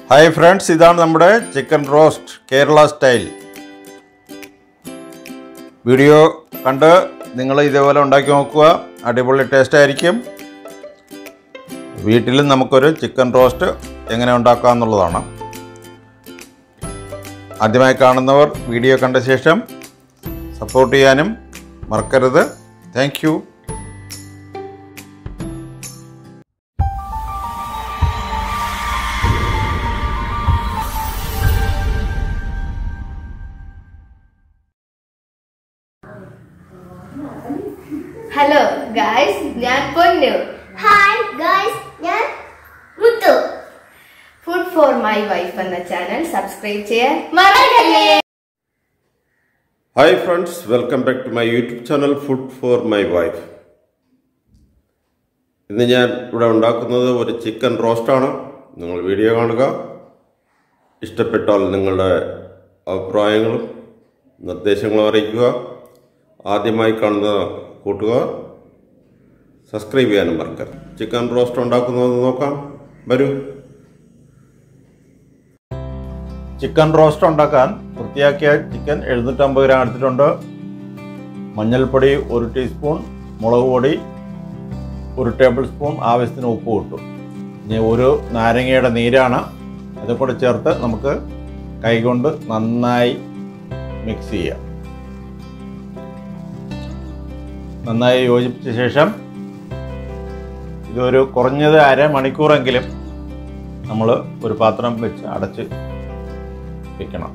Hi friends ഇതാണ് നമ്മുടെ chicken roast Kerala style video കണ്ട് നിങ്ങൾ ഇതേപോലെ ഉണ്ടാക്കി നോക്കുക അടിപൊളി ടേസ്റ്റ് ആയിരിക്കും വീട്ടിലും നമുക്കൊരു ചിക്കൻ റോസ്റ്റ് എങ്ങനെ ഉണ്ടാക്കാം എന്നുള്ളതാണ് ആദ്യമായി കാണുന്നവർ വീഡിയോ കണ്ട ശേഷം സപ്പോർട്ട് ചെയ്യാനും മറക്കരുത് താങ്ക് യു ഹലോ ഗായ്സ് ഞാൻ പൊന്നു ഹായ് ഗൈസ് ഞാൻ Muthu food for my wife എന്ന ചാനൽ സബ്സ്ക്രൈബ് ചെയ്യാൻ മറക്കല്ലേ hi friends welcome back to my YouTube channel food for my wife ഇന്ന് ഞാൻ ഇവിടെ ഉണ്ടാക്കുന്നത് ഒരു ചിക്കൻ റോസ്റ്റാണ് നിങ്ങൾ വീഡിയോ കാണുക ഇഷ്ടപ്പെട്ടാൽ നിങ്ങളുടെ അഭിപ്രായങ്ങളും നിർദ്ദേശങ്ങളും അറിയിക്കുക ആദ്യമായി കാണുന്ന കൂട്ടുകാർ സബ്സ്ക്രൈബ് ചെയ്യാനും മറക്കരുത് ചിക്കൻ റോസ്റ്റ് ഉണ്ടാക്കുന്നത് നോക്കാം വരൂ ചിക്കൻ റോസ്റ്റ് ഉണ്ടാക്കാൻ വൃത്തിയാക്കിയ ചിക്കൻ എഴുന്നൂറ്റമ്പത് ഗ്രാം എടുത്തിട്ടുണ്ട് മഞ്ഞൾപ്പൊടി ഒരു ടീസ്പൂൺ മുളക് പൊടി ഒരു ടേബിൾ സ്പൂൺ ആവശ്യത്തിന് ഉപ്പ് കിട്ടും ഇനി ഒരു നാരങ്ങയുടെ നീരാണ് അത് കൂടെ ചേർത്ത് നമുക്ക് കൈകൊണ്ട് നന്നായി മിക്സ് ചെയ്യാം നന്നായി യോജിപ്പിച്ച ശേഷം ഇതൊരു കുറഞ്ഞത് അരമണിക്കൂറെങ്കിലും നമ്മൾ ഒരു പാത്രം വെച്ച് അടച്ച് വെക്കണം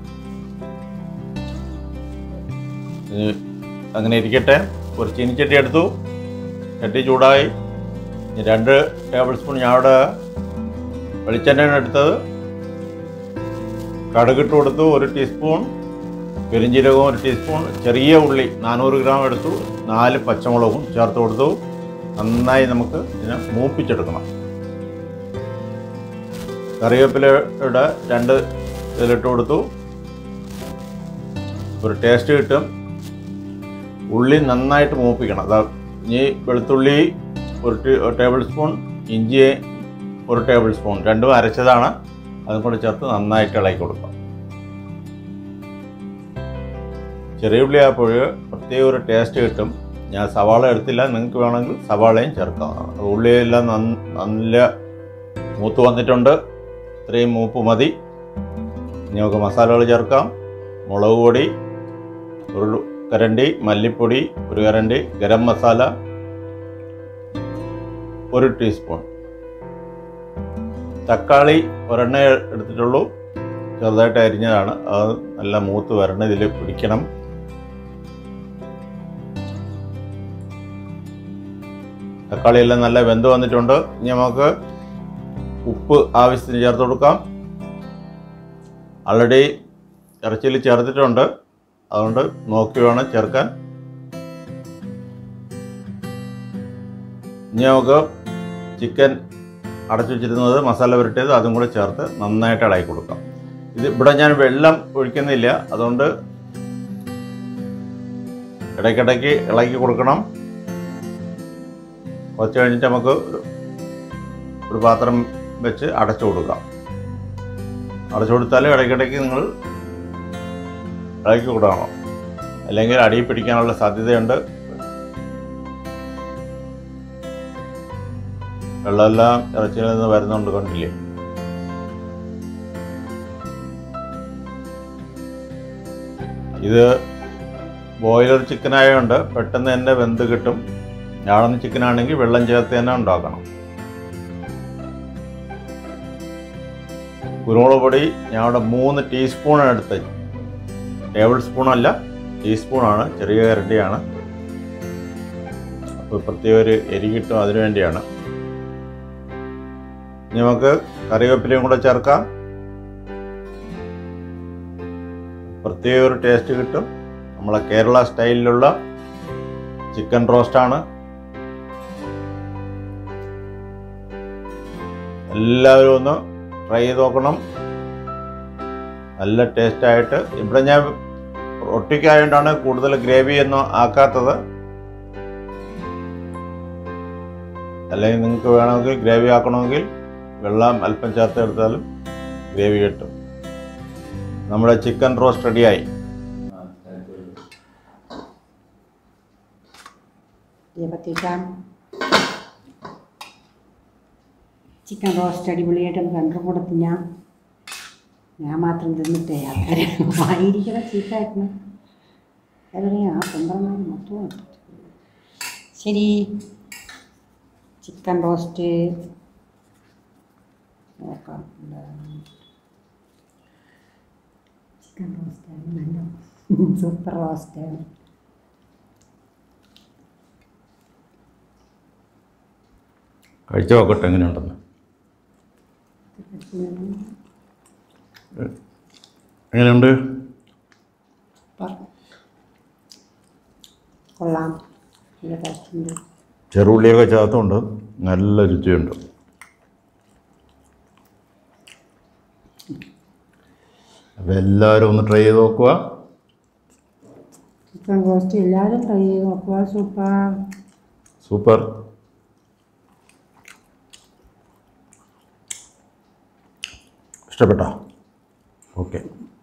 ഇത് അങ്ങനെ ഇരിക്കട്ടെ ഒരു ചീനിച്ചട്ടി എടുത്തു ചട്ടി ചൂടായി ഇനി രണ്ട് ടേബിൾ സ്പൂൺ ഞാൻ അവിടെ വെളിച്ചെണ്ണയാണ് എടുത്തത് കടുകിട്ട് കൊടുത്തു ഒരു ടീസ്പൂൺ പെരിഞ്ജീരകവും ഒരു ടീസ്പൂൺ ചെറിയ ഉള്ളി നാനൂറ് ഗ്രാം എടുത്തു നാല് പച്ചമുളകും ചേർത്ത് കൊടുത്തു നന്നായി നമുക്ക് ഇതിനെ മൂപ്പിച്ചെടുക്കണം കറിവേപ്പിലയുടെ രണ്ട് ഇതിലിട്ട് കൊടുത്തു ഒരു ടേസ്റ്റ് കിട്ടും ഉള്ളി നന്നായിട്ട് മൂപ്പിക്കണം അതാ ഇനി വെളുത്തുള്ളി ഒരു ടീ- ഒരു ടേബിൾ സ്പൂൺ ഇഞ്ചി ഒരു ടേബിൾ സ്പൂൺ രണ്ടും അരച്ചതാണ് അതും കൂടെ ചേർത്ത് നന്നായിട്ട് ഇളക്കി കൊടുക്കാം ചെറിയ ഉള്ളി ആയപ്പോൾ പ്രത്യേക ഒരു ടേസ്റ്റ് കിട്ടും ഞാൻ സവാള എടുത്തില്ല നിങ്ങൾക്ക് വേണമെങ്കിൽ സവാളയും ചേർക്കാവുന്നതാണ് അത് ഉള്ളിയെല്ലാം നന്ന- നല്ല മൂത്ത് വന്നിട്ടുണ്ട് ഇത്രയും മൂപ്പ് മതി ഇനി നമുക്ക് മസാലകൾ ചേർക്കാം മുളക് പൊടി ഒരു കരണ്ടി മല്ലിപ്പൊടി ഒരു കരണ്ടി ഗരം മസാല ഒരു ടീസ്പൂൺ തക്കാളി ഒരെണ്ണ എടുത്തിട്ടുള്ളൂ ചെറുതായിട്ട് അരിഞ്ഞതാണ് അത് നല്ല മൂത്ത് വരണം ഇതിൽ പിടിക്കണം തക്കാളി എല്ലാം നല്ല വെന്ത് വന്നിട്ടുണ്ട് ഇനി നമുക്ക് ഉപ്പ് ആവശ്യത്തിന് ചേർത്ത് കൊടുക്കാം ആൾറെഡി ഇറച്ചിയിൽ ചേർത്തിട്ടുണ്ട് അതുകൊണ്ട് നോക്കി വേണം ചേർക്കാൻ ഇനി നമുക്ക് ചിക്കൻ അടച്ചു വെച്ചിരുന്നത് മസാല പുരട്ടിയത് അതും കൂടെ ചേർത്ത് നന്നായിട്ട് ഇളക്കി കൊടുക്കാം ഇത് ഇവിടെ ഞാൻ വെള്ളം ഒഴിക്കുന്നില്ല അതുകൊണ്ട് ഇടയ്ക്കിടയ്ക്ക് ഇളക്കി കൊടുക്കണം കുറച്ച് കഴിഞ്ഞിട്ട് നമുക്ക് ഒരു- ഒരു പാത്രം വെച്ച് അടച്ചു കൊടുക്കാം അടച്ചു കൊടുത്താൽ ഇടയ്ക്കിടയ്ക്ക് നിങ്ങൾ ഇളക്കി കൊടുക്കണം അല്ലെങ്കിൽ അടി പിടിക്കാനുള്ള സാധ്യതയുണ്ട് വെള്ളമെല്ലാം ഇറച്ചിയിൽ നിന്ന് വരുന്നുണ്ട് കണ്ടില്ലേ ഇത് ബോയിലർ ചിക്കൻ ആയതുകൊണ്ട് പെട്ടെന്ന് തന്നെ വെന്ത് കിട്ടും ഞാടൻ ചിക്കൻ ആണെങ്കിൽ വെള്ളം ചേർത്ത് തന്നെ ഉണ്ടാക്കണം കുരുമുളക് പൊടി ഞാൻ ഇവിടെ മൂന്ന് ടീസ്പൂണാണ് എടുത്തത് ടേബിൾ സ്പൂണല്ല ടീസ്പൂണാണ് ചെറിയ കരണ്ടിയാണ് അപ്പോൾ പ്രത്യേക ഒരു എരി കിട്ടും അതിനു വേണ്ടിയാണ് ഇനി നമുക്ക് കറിവേപ്പിലയും കൂടെ ചേർക്കാം പ്രത്യേക ഒരു ടേസ്റ്റ് കിട്ടും നമ്മളെ കേരള സ്റ്റൈലിലുള്ള ചിക്കൻ റോസ്റ്റാണ് എല്ലാവരും ഒന്ന് ട്രൈ ചെയ്ത് നോക്കണം നല്ല ടേസ്റ്റായിട്ട് ഇവിടെ ഞാൻ ഒട്ടിക്കായതുകൊണ്ടാണ് കൂടുതൽ ഗ്രേവി ഒന്നും ആക്കാത്തത് അല്ലെങ്കിൽ നിങ്ങൾക്ക് വേണമെങ്കിൽ ഗ്രേവി ആക്കണമെങ്കിൽ വെള്ളം അല്പം ചേർത്തെടുത്താലും ഗ്രേവി കിട്ടും നമ്മുടെ ചിക്കൻ റോസ്റ്റ് റെഡിയായി ദീപത്തിക്കാൻ ചിക്കൻ റോസ്റ്റ് അടിപൊളിയായിട്ട് രണ്ടും കൂടെ തിന്നാം ഞാൻ മാത്രം തിന്നിട്ടേ ആൾക്കാർ വായിരിക്കണ ചീത്തായിരുന്നു അതറിയാം ആ പന്ത്രണ്ടായിരം മൊത്തം ഇട്ടിട്ട്. ശരി ചിക്കൻ റോസ്റ്റ് നോക്കാം ചിക്കൻ റോസ്റ്റാണ് നല്ല സൂപ്പർ റോസ്റ്റാണ് കഴിച്ചു നോക്കട്ടെ എങ്ങനെയുണ്ടെന്ന് എങ്ങനെയുണ്ട് സൂപ്പർ കൊള്ളാം നല്ല ടേസ്റ്റുണ്ട് ചെറുള്ളിയൊക്കെ ചേർത്തുണ്ട് നല്ല രുചിയുണ്ട് അപ്പോൾ എല്ലാവരും ഒന്ന് ട്രൈ ചെയ്ത് നോക്കുക ചിക്കൻ റോസ്റ്റ് എല്ലാവരും ട്രൈ ചെയ്ത് നോക്കുക സൂപ്പർ സൂപ്പർ ഇഷ്ടപ്പെട്ടോ ഓക്കെ